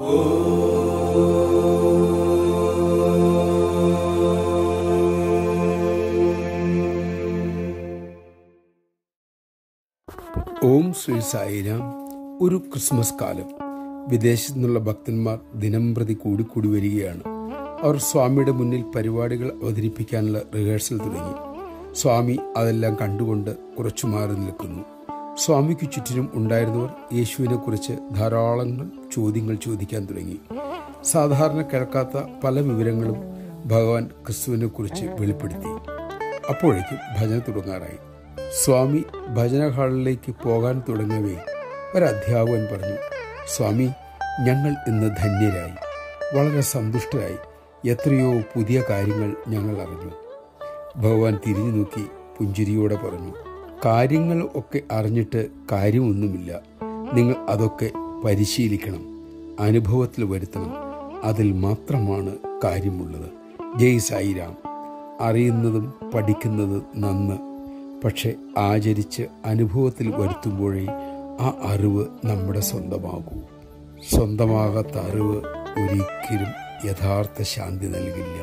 ഓം ശ്രീ സായിരാം ഒരു ക്രിസ്മസ് കാലം വിദേശത്തു നിന്നുള്ള ഭക്തന്മാർ ദിനം പ്രതി കൂടിക്കൂടി വരികയാണ് അവർ സ്വാമിയുടെ മുന്നിൽ പരിപാടികൾ അവതരിപ്പിക്കാനുള്ള റിഹേഴ്സൽ തുടങ്ങി സ്വാമി അതെല്ലാം കണ്ടുകൊണ്ട് കുറച്ചു മാറി നിൽക്കുന്നു സ്വാമിക്ക് ചുറ്റിനും ഉണ്ടായിരുന്നവർ യേശുവിനെ കുറിച്ച് ധാരാളം ചോദ്യങ്ങൾ ചോദിക്കാൻ തുടങ്ങി സാധാരണ കേൾക്കാത്ത പല വിവരങ്ങളും ഭഗവാൻ ക്രിസ്തുവിനെ കുറിച്ച് വെളിപ്പെടുത്തി അപ്പോഴേക്കും ഭജന തുടങ്ങാറായി സ്വാമി ഭജന ഹാളിലേക്ക് പോകാൻ തുടങ്ങവേ ഒരു അധ്യാപകൻ പറഞ്ഞു സ്വാമി ഞങ്ങൾ ഇന്ന് ധന്യരായി വളരെ സന്തുഷ്ടരായി എത്രയോ പുതിയ കാര്യങ്ങൾ ഞങ്ങൾ അറിഞ്ഞു ഭഗവാൻ തിരിഞ്ഞു നോക്കി പുഞ്ചിരിയോടെ പറഞ്ഞു കാര്യങ്ങൾ ഒക്കെ അറിഞ്ഞിട്ട് കാര്യമൊന്നുമില്ല നിങ്ങൾ അതൊക്കെ പരിശീലിക്കണം അനുഭവത്തിൽ വരുത്തണം അതിൽ മാത്രമാണ് കാര്യമുള്ളത് ജയ് സായിരാം അറിയുന്നതും പഠിക്കുന്നത് നന്ന് പക്ഷെ ആചരിച്ച് അനുഭവത്തിൽ വരുത്തുമ്പോഴേ ആ അറിവ് നമ്മുടെ സ്വന്തമാകൂ സ്വന്തമാകാത്ത അറിവ് ഒരിക്കലും യഥാർത്ഥ ശാന്തി നൽകില്ല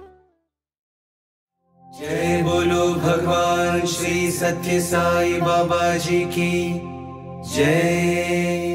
जय बोलो भगवान श्री सत्य साई बाबा जी की जय